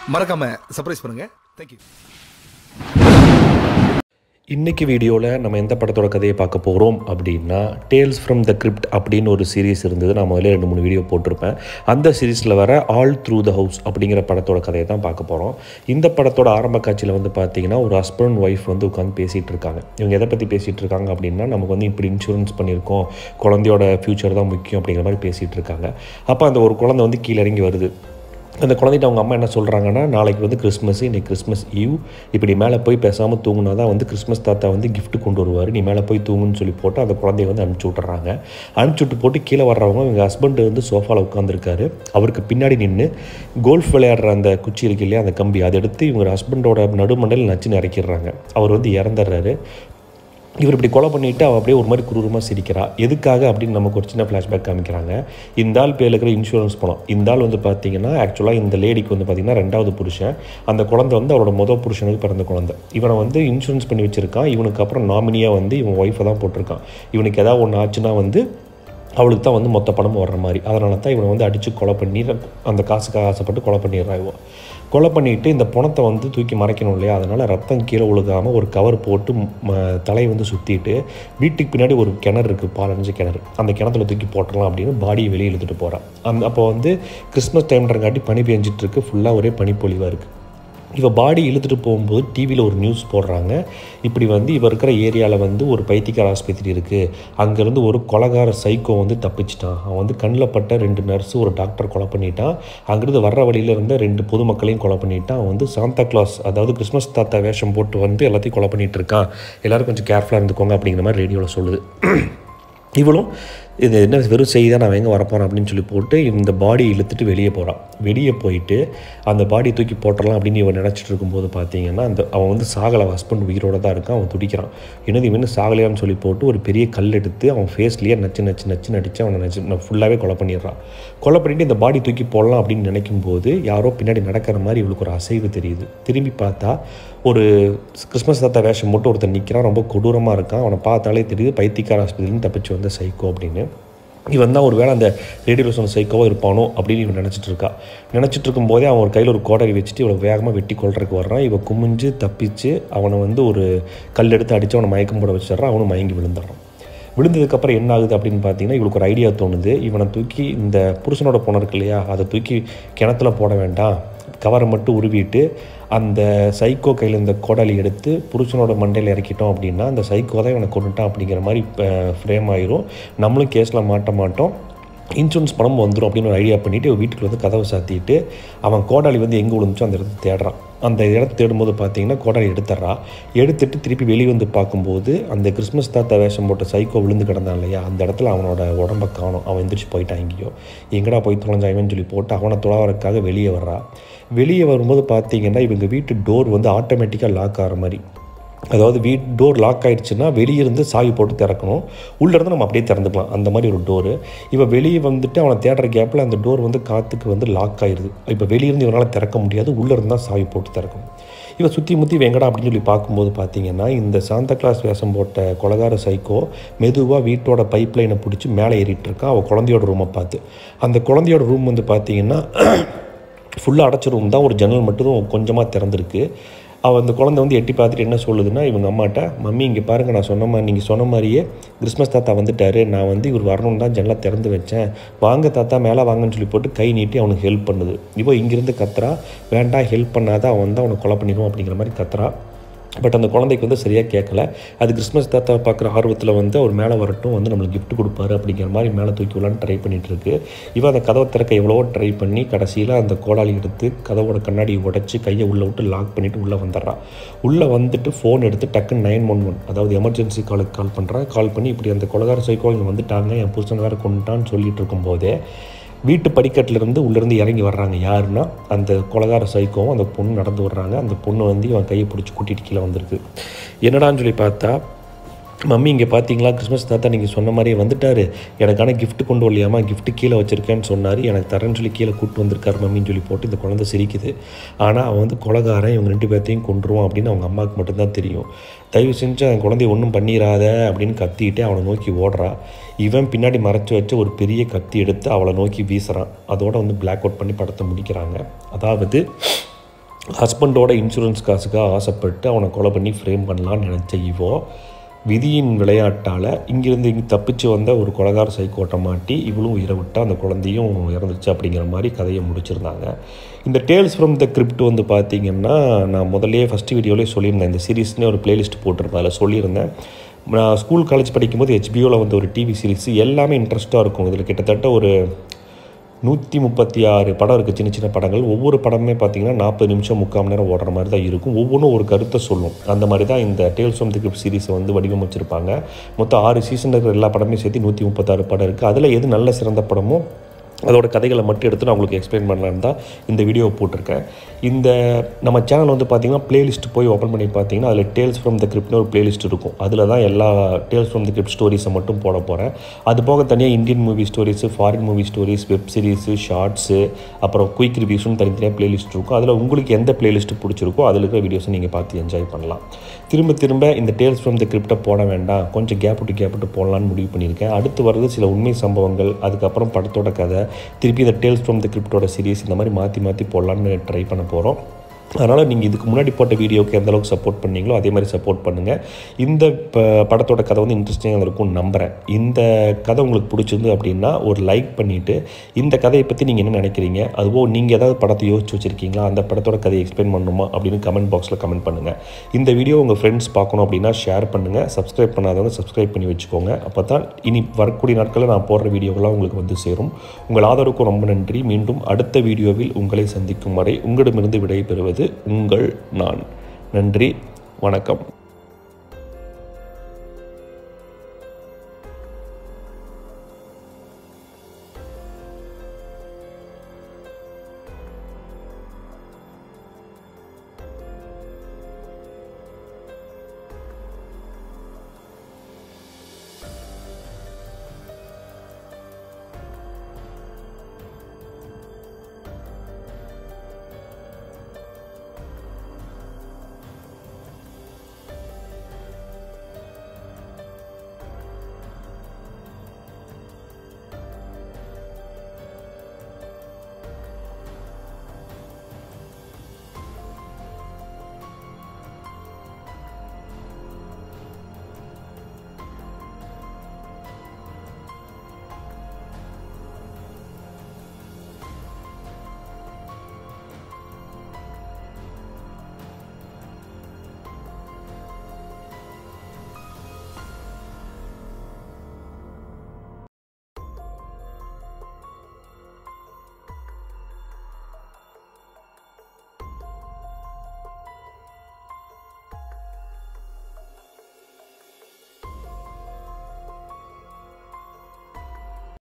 மறக்காம சர்ப்ரைஸ் பண்ணுங்க தேங்க்யூ இன்னைக்கு வீடியோவில் நம்ம எந்த படத்தோட கதையை பார்க்க போகிறோம் அப்படின்னா டேல்ஸ் ஃப்ரம் த கிரிப்ட் அப்படின்னு ஒரு சீரிஸ் இருந்தது நான் முதல்ல ரெண்டு மூணு வீடியோ போட்டிருப்பேன் அந்த சீரிஸில் வர ஆல் த்ரூ த ஹவுஸ் அப்படிங்கிற படத்தோட கதையை தான் பார்க்க போகிறோம் இந்த படத்தோட ஆரம்ப காட்சியில் வந்து பார்த்தீங்கன்னா ஒரு ஹஸ்பண்ட் ஒய்ஃப் வந்து உட்காந்து பேசிகிட்டு இருக்காங்க இவங்க எதை பற்றி பேசிகிட்டு இருக்காங்க அப்படின்னா நமக்கு வந்து இப்படி இன்சூரன்ஸ் பண்ணியிருக்கோம் குழந்தையோட ஃப்யூச்சர் தான் முக்கியம் அப்படிங்கிற மாதிரி பேசிகிட்டு இருக்காங்க அப்போ அந்த ஒரு குழந்தை வந்து கீழே இறங்கி வருது அந்த குழந்தைகிட்ட அவங்க அம்மா என்ன சொல்கிறாங்கன்னா நாளைக்கு வந்து கிறிஸ்மஸ் இன்னைக்கு கிறிஸ்மஸ் ஈவ் இப்படி மேலே போய் பேசாமல் தூங்குனா தான் வந்து கிறிஸ்மஸ் தாத்தா வந்து gift கொண்டு வருவார் நீ மேலே போய் தூங்குன்னு சொல்லி போட்டு அந்த குழந்தைய வந்து அனுப்பிச்சி விட்றாங்க அனுப்பிச்சி விட்டு போட்டு கீழே வர்றவங்க இவங்க ஹஸ்பண்ட் வந்து சோஃபாவில் உட்காந்துருக்காரு அவருக்கு பின்னாடி நின்று கோல்ஃப் விளையாடுற அந்த குச்சி இருக்கு இல்லையா அந்த கம்பி அதை எடுத்து இவங்க ஹஸ்பண்டோட நடுமண்டல் நச்சுன்னு இறக்கிடுறாங்க அவர் வந்து இறந்துடுறாரு இவர் இப்படி கொலை பண்ணிட்டு அவள் அப்படியே ஒரு மாதிரி குரூரமாக சிரிக்கிறா எதுக்காக அப்படின்னு நமக்கு ஒரு சின்ன ஃப்ளாஷ்பேக் காமிக்கிறாங்க இந்த ஆள் பேரில் இருக்கிற இன்சூரன்ஸ் பணம் இந்த ஆள் வந்து பார்த்தீங்கன்னா ஆக்சுவலாக இந்த லேடிக்கு வந்து பார்த்தீங்கன்னா ரெண்டாவது புருஷன் அந்த குழந்தை வந்து அவரோட முதல் புருஷனுக்கு பிறந்த குழந்தை இவனை வந்து இன்சூரன்ஸ் பண்ணி வச்சிருக்கான் இவனுக்கு அப்புறம் நாமினியாக வந்து இவன் ஒய்ஃபை தான் போட்டிருக்கான் இவனுக்கு ஏதாவது ஒன்று ஆச்சுன்னா வந்து அவளுக்கு தான் வந்து மொத்த பணமும் வர்ற மாதிரி அதனால தான் இவனை வந்து அடித்து கொலை பண்ணி அந்த காசுக்காக ஆசைப்பட்டு கொலை பண்ணிடுறான் இவன் கொலை பண்ணிட்டு இந்த பணத்தை வந்து தூக்கி மறைக்கணும் இல்லையா அதனால் ரத்தம் கீழே விழுகாமல் ஒரு கவர் போட்டு ம தலையை வந்து சுற்றிட்டு வீட்டுக்கு பின்னாடி ஒரு கிணறு இருக்குது பாலஞ்சு கிணறு அந்த கிணத்துல தூக்கி போட்டுடலாம் அப்படின்னு பாடியை வெளியே இழுத்துட்டு போகிறான் அந்த அப்போ வந்து கிறிஸ்மஸ் டைம்ன்றங்காட்டி பனி பெஞ்சிட்டு இருக்கு ஃபுல்லாக ஒரே பனிப்பொழிவாக இருக்குது இவ பாடி இழுத்துட்டு போகும்போது டிவியில் ஒரு நியூஸ் போடுறாங்க இப்படி வந்து இவ இருக்கிற ஏரியாவில் வந்து ஒரு பைத்தியக்கார ஆஸ்பத்திரி இருக்குது அங்கேருந்து ஒரு கொலகார சைக்கோ வந்து தப்பிச்சிட்டான் அவன் வந்து கண்ணில் பட்ட ரெண்டு நர்ஸு ஒரு டாக்டர் கொலை பண்ணிட்டான் அங்கேருந்து வர்ற வழியில் இருந்த ரெண்டு பொதுமக்களையும் கொலை பண்ணிட்டான் அவன் வந்து சாந்தா கிளாஸ் அதாவது கிறிஸ்மஸ் தாத்தா வேஷம் போட்டு வந்து எல்லாத்தையும் கொலை பண்ணிட்டு இருக்கான் எல்லாரும் கொஞ்சம் கேர்ஃபுல்லாக இருந்துக்கோங்க அப்படிங்கிற மாதிரி ரேடியோவில் சொல்லுது இவளும் இது என்ன வெறும் செய்தி தான் நான் எங்கே வரப்போகிறேன் அப்படின்னு சொல்லி போட்டு இந்த பாடி இழுத்துட்டு வெளியே போகிறான் வெளியே போயிட்டு அந்த பாடி தூக்கி போட்டுடலாம் அப்படின்னு இவன் நினச்சிட்டு இருக்கும்போது பார்த்தீங்கன்னா அந்த அவன் வந்து சாகலை ஹஸ்பண்ட் உயிரோட தான் இருக்கான் அவன் துடிக்கிறான் என்னது இவன் சாகலையான்னு சொல்லி போட்டு ஒரு பெரிய கல் எடுத்து அவன் ஃபேஸ்லேயே நச்சு நச்சு நச்சு நடித்து அவனை நச்சு ஃபுல்லாகவே கொலை பண்ணிடுறான் கொலை பண்ணிட்டு இந்த பாடி தூக்கி போடலாம் அப்படின்னு நினைக்கும் போது யாரோ பின்னாடி நடக்கிற மாதிரி இவளுக்கு ஒரு அசைவு தெரியுது திரும்பி பார்த்தா ஒரு கிறிஸ்மஸ் தாத்தா வேஷம் போட்டு ஒருத்தன் நிற்கிறான் ரொம்ப கொடூரமாக இருக்கான் அவனை பார்த்தாலே தெரியுது பைத்தியக்கார ஆஸ்பத்திரின்னு தப்பிச்சு வந்த சைக்கோ அப்படின்னு இவன் தான் ஒரு வேளை அந்த ரேடியோவில் சொன்ன சைக்கோவாக இருப்பானோ அப்படின்னு இவன் நினச்சிட்டு இருக்கா நினச்சிட்டு இருக்கும்போதே அவன் ஒரு கையில் ஒரு கோடரி வச்சுட்டு இவ்வளோ வேகமாக வெட்டி கொள்றதுக்கு வர்றான் இவன் குமிஞ்சு தப்பிச்சு அவனை வந்து ஒரு கல் எடுத்து அடித்து அவனை மயக்கம் போட வச்சிடறான் அவனும் மயங்கி விழுந்துடுறான் விழுந்ததுக்கப்புறம் என்ன ஆகுது அப்படின்னு பார்த்தீங்கன்னா இவளுக்கு ஒரு ஐடியா தோணுது இவனை தூக்கி இந்த புருஷனோட பொண்ணு இருக்கு இல்லையா அதை தூக்கி கிணத்துல போட வேண்டாம் கவரை மட்டும் உருவிட்டு அந்த சைக்கோ கையில் இந்த கோடாலி எடுத்து புருஷனோட மண்டையில் இறக்கிட்டோம் அப்படின்னா அந்த சைக்கோ தான் இவனை கொண்டுட்டான் அப்படிங்கிற மாதிரி ஃப்ரேம் ஆயிரும் நம்மளும் கேஸில் மாட்ட மாட்டோம் இன்சூரன்ஸ் பணம் வந்துடும் அப்படின்னு ஒரு ஐடியா பண்ணிவிட்டு வீட்டுக்கு வந்து கதவை சாத்திட்டு அவன் கோடாலி வந்து எங்கே விழுந்துச்சோ அந்த இடத்த தேடுறான் அந்த இடத்த தேடும்போது பார்த்தீங்கன்னா கோடாலி எடுத்துட்றா எடுத்துட்டு திருப்பி வெளியே வந்து பார்க்கும்போது அந்த கிறிஸ்மஸ் தாத்தா வேஷம் போட்ட சைக்கோ விழுந்து கிடந்தான் இல்லையா அந்த இடத்துல அவனோட உடம்ப காணும் அவன் எந்திரிச்சு போயிட்டான் எங்கேயோ எங்கடா போய் தொலைஞ்சாய்வன்னு சொல்லி போட்டு அவனை தொலைவரக்காக வெளியே வர்றா வெளியே வரும்போது பார்த்தீங்கன்னா இவங்க வீட்டு டோர் வந்து ஆட்டோமேட்டிக்காக லாக் ஆகிற மாதிரி அதாவது வீட் டோர் லாக் ஆகிடுச்சுன்னா வெளியே இருந்து சாவி போட்டு திறக்கணும் உள்ளேருந்து நம்ம அப்படியே திறந்துக்கலாம் அந்த மாதிரி ஒரு டோரு இப்போ வெளியே வந்துட்டு அவனை தேடுற கேப்பில் அந்த டோர் வந்து காற்றுக்கு வந்து லாக் ஆயிடுது இப்போ வெளியிருந்து இவனால் திறக்க முடியாது உள்ளேருந்து தான் சாவி போட்டு திறக்கணும் இவன் சுற்றி முற்றி வெங்கடா அப்படின்னு சொல்லி பார்க்கும்போது பார்த்தீங்கன்னா இந்த சாந்தா கிளாஸ் வேஷம் போட்ட கொலகார சைக்கோ மெதுவாக வீட்டோட பைப் லைனை பிடிச்சி மேலே ஏறிட்டு இருக்கான் அவள் குழந்தையோட ரூமை பார்த்து அந்த குழந்தையோட ரூம் வந்து பார்த்தீங்கன்னா ஃபுல்லாக அடைச்ச ரூம் தான் ஒரு ஜன்னல் மட்டும் கொஞ்சமாக திறந்துருக்கு அவள் அந்த குழந்தை வந்து எட்டி பார்த்துட்டு என்ன சொல்லுதுன்னா இவங்க அம்மாட்ட மம்மி இங்கே பாருங்கள் நான் சொன்ன மாதிரி நீங்கள் சொன்ன மாதிரியே கிறிஸ்மஸ் தாத்தா வந்துட்டாரு நான் வந்து இவர் வரணும்னு தான் ஜன்னலை திறந்து வச்சேன் வாங்க தாத்தா மேலே வாங்கன்னு சொல்லி போட்டு கை நீட்டி அவனுக்கு ஹெல்ப் பண்ணுது இப்போ இங்கேருந்து கத்துறா வேண்டாம் ஹெல்ப் பண்ணாத அவன் வந்து அவனை கொலை பண்ணிடுவான் அப்படிங்கிற மாதிரி கத்துறா பட் அந்த குழந்தைக்கு வந்து சரியாக கேட்கல அது கிறிஸ்மஸ் தாத்தா பார்க்குற ஆர்வத்தில் வந்து அவர் மேலே வரட்டும் வந்து நம்மளுக்கு gift கொடுப்பாரு அப்படிங்கிற மாதிரி மேலே தூக்கி விடலான்னு ட்ரை பண்ணிட்டு இருக்கு இவன் அந்த கதவை திறக்க எவ்வளவோ ட்ரை பண்ணி கடைசியில் அந்த கோடாலி எடுத்து கதவோட கண்ணாடியை உடைச்சி கையை உள்ளே விட்டு லாக் பண்ணிவிட்டு உள்ளே வந்துடுறான் உள்ளே வந்துட்டு ஃபோன் எடுத்து டக்குன்னு நைன் ஒன் ஒன் அதாவது எமர்ஜென்சி காலுக்கு கால் பண்ணுறான் கால் பண்ணி இப்படி அந்த கொலகார சைக்கோ இங்கே வந்துட்டாங்க என் புருஷன் வேறு கொண்டுட்டான்னு சொல்லிட்டு இருக்கும்போதே வீட்டு படிக்கட்டிலிருந்து உள்ளேருந்து இறங்கி வர்றாங்க யாருன்னா அந்த கொலகார சைக்கோவும் அந்த பொண்ணு நடந்து வர்றாங்க அந்த பொண்ணு வந்து இவன் கையை பிடிச்சி கூட்டிகிட்டு கீழே வந்திருக்கு என்னடான்னு சொல்லி பார்த்தா மம்மி இங்கே பார்த்தீங்களா கிறிஸ்மஸ் தாத்தா நீங்கள் சொன்ன மாதிரியே வந்துட்டாரு எனக்கான gift கொண்டு வரலையாமா gift கீழே வச்சிருக்கேன்னு சொன்னார் எனக்கு தரேன்னு சொல்லி கீழே கூட்டு வந்திருக்காரு மம்மின்னு சொல்லி போட்டு இந்த குழந்தை சிரிக்குது ஆனால் அவன் வந்து கொலகாரன் இவங்க ரெண்டு பேர்த்தையும் கொண்டுருவான் அப்படின்னு அவங்க அம்மாவுக்கு மட்டும்தான் தெரியும் தயவு செஞ்சு அந்த குழந்தைய ஒன்றும் பண்ணிடாத அப்படின்னு கத்திட்டு அவனை நோக்கி ஓடுறா இவன் பின்னாடி மறைச்சு வச்சு ஒரு பெரிய கத்தி எடுத்து அவளை நோக்கி வீசுறான் அதோட வந்து பிளாக் அவுட் பண்ணி படத்தை முடிக்கிறாங்க அதாவது ஹஸ்பண்டோட இன்சூரன்ஸ் காசுக்காக ஆசைப்பட்டு அவனை கொலை பண்ணி ஃப்ரேம் பண்ணலான்னு நினச்ச இவோ விதியின் விளையாட்டால் இங்கிருந்து இங்கே தப்பிச்சு வந்த ஒரு கொலகார சைக்கோட்டை மாட்டி இவளும் உயிரை விட்டா அந்த குழந்தையும் இறந்துச்சு அப்படிங்கிற மாதிரி கதையை முடிச்சிருந்தாங்க இந்த டேல்ஸ் ஃப்ரம் த கிரிப்ட் வந்து பார்த்தீங்கன்னா நான் முதல்லயே ஃபஸ்ட் வீடியோலேயே சொல்லியிருந்தேன் இந்த சீரீஸ்னே ஒரு பிளேலிஸ்ட் போட்டிருப்பேன் அதில் சொல்லியிருந்தேன் நான் ஸ்கூல் காலேஜ் படிக்கும்போது ஹெச்பிஓவில் வந்து ஒரு டிவி சீரிஸ் எல்லாமே இன்ட்ரெஸ்ட்டாக இருக்கும் இதில் கிட்டத்தட்ட ஒரு நூற்றி முப்பத்தி ஆறு படம் இருக்குது சின்ன சின்ன படங்கள் ஒவ்வொரு படமே பார்த்தீங்கன்னா நாற்பது நிமிஷம் முக்கால் மணி நேரம் ஓடுற மாதிரி தான் இருக்கும் ஒவ்வொன்றும் ஒரு கருத்தை சொல்லும் அந்த மாதிரி தான் இந்த டேல்ஸ் ஆஃப் தி கிரிப் சீரிஸை வந்து வடிவமைச்சிருப்பாங்க மொத்தம் ஆறு சீசன் இருக்கிற எல்லா படமே சேர்த்து நூற்றி முப்பத்தாறு படம் இருக்குது அதில் எது நல்ல சிறந்த படமோ அதோட கதைகளை மட்டும் எடுத்து நான் உங்களுக்கு எக்ஸ்பிளைன் பண்ணலான்னு தான் இந்த வீடியோ போட்டிருக்கேன் இந்த நம்ம சேனல் வந்து பார்த்தீங்கன்னா பிளேலிஸ்ட் போய் ஓப்பன் பண்ணி பார்த்தீங்கன்னா அதில் டேல்ஸ் ஃப்ரம் த கிரிப்ட்னு ஒரு பிளேலிஸ்ட் இருக்கும் அதில் தான் எல்லா டேல்ஸ் ஃப்ரம் த கிரிப்ட் ஸ்டோரிஸை மட்டும் போட போகிறேன் அது போக தனியாக Indian movie stories foreign movie stories web series shorts அப்புறம் குயிக் ரிவ்யூஸ்னு தனித்தனியாக பிளேலிஸ்ட் இருக்கும் அதில் உங்களுக்கு எந்த பிளேலிஸ்ட் பிடிச்சிருக்கோ அதில் இருக்கிற வீடியோஸை நீங்கள் பார்த்து என்ஜாய் பண்ணலாம் திரும்ப திரும்ப இந்த டேல்ஸ் ஃப்ரம் த கிரிப்டை போட வேண்டாம் கொஞ்சம் கேப் விட்டு கேப் விட்டு போடலான்னு முடிவு பண்ணியிருக்கேன் அடுத்து வர்றது சில உண்மை சம்பவங்கள் அதுக்கப்புறம் படத்தோட கதை திருப்பி இந்த டேல்ஸ் ஃப்ரம் த கிரிப்டோட சீரிஸ் இந்த மாதிரி மாற்றி மாற்றி போடலான்னு ட்ரை பண்ண போகிறோம் அதனால் நீங்கள் இதுக்கு முன்னாடி போட்ட வீடியோக்கு எந்த அளவுக்கு சப்போர்ட் பண்ணீங்களோ அதே மாதிரி சப்போர்ட் பண்ணுங்கள் இந்த ப படத்தோட கதை வந்து இன்ட்ரெஸ்டிங்காக இருக்கும்னு நம்புகிறேன் இந்த கதை உங்களுக்கு பிடிச்சிருந்து அப்படின்னா ஒரு லைக் பண்ணிவிட்டு இந்த கதையை பற்றி நீங்கள் என்ன நினைக்கிறீங்க அதுபோல் நீங்கள் ஏதாவது படத்தை யோசிச்சு வச்சுருக்கீங்களா அந்த படத்தோட கதையை எக்ஸ்பிளைன் பண்ணணுமா அப்படின்னு கமெண்ட் பாக்ஸில் கமெண்ட் பண்ணுங்கள் இந்த வீடியோ உங்கள் ஃப்ரெண்ட்ஸ் பார்க்கணும் அப்படின்னா ஷேர் பண்ணுங்கள் சப்ஸ்கிரைப் பண்ணாதவங்க சப்ஸ்கிரைப் பண்ணி வச்சுக்கோங்க அப்போ தான் இனி வரக்கூடிய நாட்களில் நான் போடுற வீடியோக்கெல்லாம் உங்களுக்கு வந்து சேரும் உங்கள் ஆதரவுக்கும் ரொம்ப நன்றி மீண்டும் அடுத்த வீடியோவில் உங்களை சந்திக்கும் வரை உங்களிடமிருந்து விடைபெறுவது உங்கள் நான் நன்றி வணக்கம்